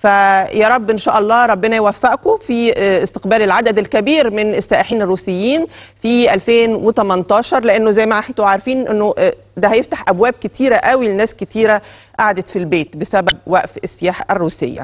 فيا رب ان شاء الله ربنا يوفقكم في استقبال العدد الكبير من السائحين الروسيين في 2018 لانه زي ما انتم عارفين انه ده هيفتح ابواب كتيره قوي لناس كتيره قعدت في البيت بسبب وقف السياحه الروسيه.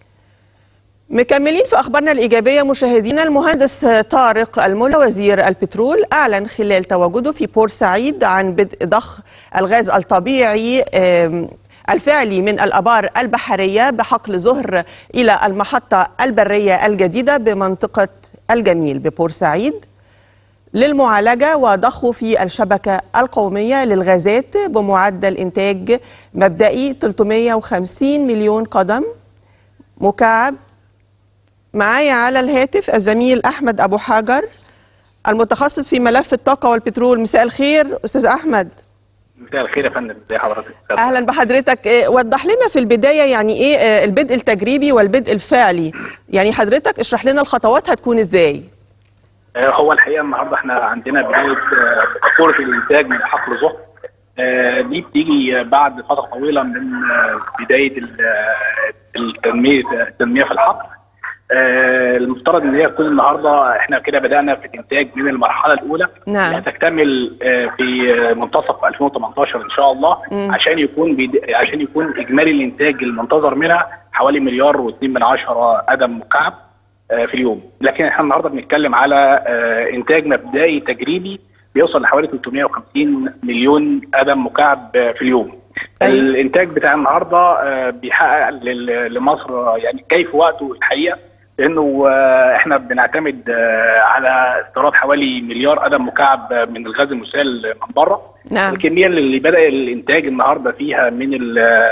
مكملين في اخبارنا الايجابيه مشاهدينا المهندس طارق الملا وزير البترول اعلن خلال تواجده في بورسعيد عن بدء ضخ الغاز الطبيعي الفعلي من الابار البحريه بحقل زهر الى المحطه البريه الجديده بمنطقه الجميل ببورسعيد للمعالجه وضخه في الشبكه القوميه للغازات بمعدل انتاج مبدئي 350 مليون قدم مكعب معايا على الهاتف الزميل احمد ابو حجر المتخصص في ملف الطاقه والبترول مساء الخير استاذ احمد مساء الخير يا فندم ازي حضرتك اهلا بحضرتك وضح لنا في البدايه يعني ايه البدء التجريبي والبدء الفعلي يعني حضرتك اشرح لنا الخطوات هتكون ازاي هو الحقيقه النهارده احنا عندنا بدايه فاتوره الانتاج من حقل زهر دي بتيجي بعد فتره طويله من بدايه التنميه التنميه في الحقل المفترض ان هي تكون النهارده احنا كده بدانا في الانتاج من المرحله الاولى نعم هتكتمل في منتصف 2018 ان شاء الله مم. عشان يكون بيد... عشان يكون اجمالي الانتاج المنتظر منها حوالي مليار و2 من عشرة قدم مكعب في اليوم لكن احنا النهارده بنتكلم على انتاج مبدئي تجريبي بيوصل لحوالي 350 مليون قدم مكعب في اليوم أيوة. الانتاج بتاع النهارده بيحقق لل- لمصر يعني كيف وقته الحقيقه لانه احنا بنعتمد على استيراد حوالي مليار قدم مكعب من الغاز المسال من بره نعم الكميه اللي بدا الانتاج النهارده فيها من ال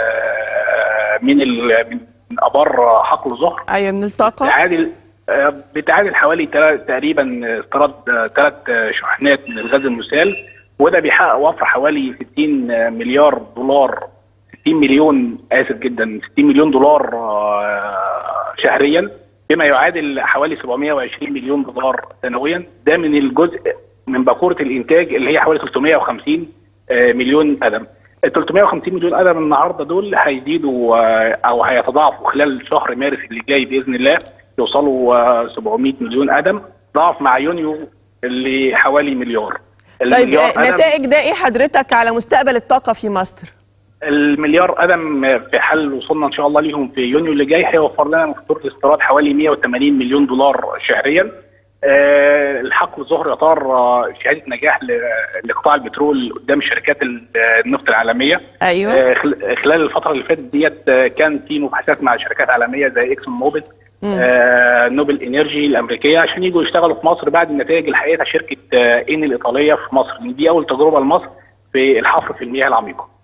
من ال من ابار حقل زهر ايوه من الطاقه بتعادل آه، بتعادل حوالي تلا- تقريبا استيراد ثلاث شحنات من الغاز المسال وده بيحقق وفر حوالي 60 مليار دولار 60 مليون اسف جدا 60 مليون دولار آه، شهريا بما يعادل حوالي 720 مليون دولار سنويا ده من الجزء من باكوره الانتاج اللي هي حوالي 350 آه، مليون قدم ال 350 مليون قدم النهارده دول هيزيدوا آه، او هيتضاعفوا خلال شهر مارس اللي جاي باذن الله يوصلوا آه، 700 مليون قدم ضعف مع يونيو اللي حوالي مليار طيب المليار آه، قدم- نتائج ده ايه حضرتك على مستقبل الطاقه في مصر المليار قدم في حال وصلنا ان شاء الله ليهم في يونيو اللي جاي هيوفر لنا من فاتوره الاستيراد حوالي 180 مليون دولار شهريا. آه، الحقل الظهر اطار آه، شهاده نجاح ل- لقطاع البترول قدام شركات ال- النفط العالميه. ايوه آه، خل- خلال الفتره اللي فاتت ديت آه، كان في مباحثات مع شركات عالميه زي اكسون موبل مم. آه، نوبل انرجي الامريكيه عشان يجوا يشتغلوا في مصر بعد النتائج الحقيقيه بتاع شركه آه، ان الايطاليه في مصر دي اول تجربه لمصر في الحفر في المياه العميقه.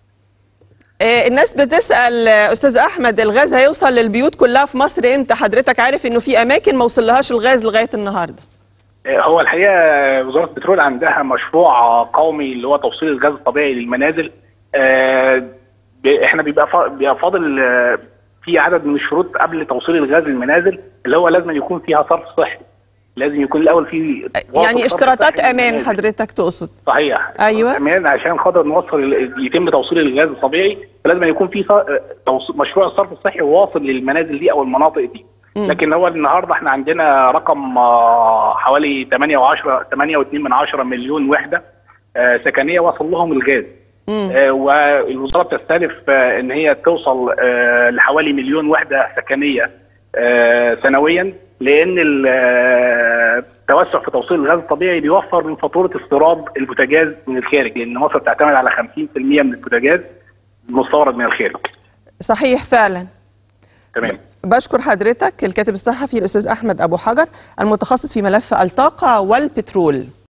آه، الناس بتسال آه، استاذ احمد الغاز هيوصل للبيوت كلها في مصر امتى حضرتك عارف انه في اماكن ما وصلهاش الغاز لغايه النهارده هو الحقيقه وزاره البترول عندها مشروع قومي اللي هو توصيل الغاز الطبيعي للمنازل آه، ب- احنا بيبقى فا- بيبقى فاضل آه، في عدد من الشروط قبل توصيل الغاز للمنازل اللي هو لازم يكون فيها صرف صحي لازم يكون الاول في واصل يعني صرف اشتراطات صحي امان للمنازل. حضرتك تقصد صحيح أيوة. امان عشان خاطر نوصل ال- يتم توصيل الغاز الطبيعي فلازم يكون في ص- توص- مشروع الصرف الصحي واصل للمنازل دي او المناطق دي مم. لكن هو النهارده احنا عندنا رقم آه، حوالي 8 و10 8 و2 من 10 مليون وحده آه، سكنيه وصل لهم الغاز مم. آه، والوزاره بتستهدف آه، ان هي توصل آه، لحوالي مليون وحده سكنيه آه، سنويا لان ال- آه، التوسع في توصيل الغاز الطبيعي بيوفر من فاتوره استيراد البوتاجاز من الخارج لان مصر تعتمد على 50% من البوتاجاز المستورد من الخارج صحيح فعلا تمام بشكر حضرتك الكاتب الصحفي الاستاذ احمد ابو حجر المتخصص في ملف الطاقه والبترول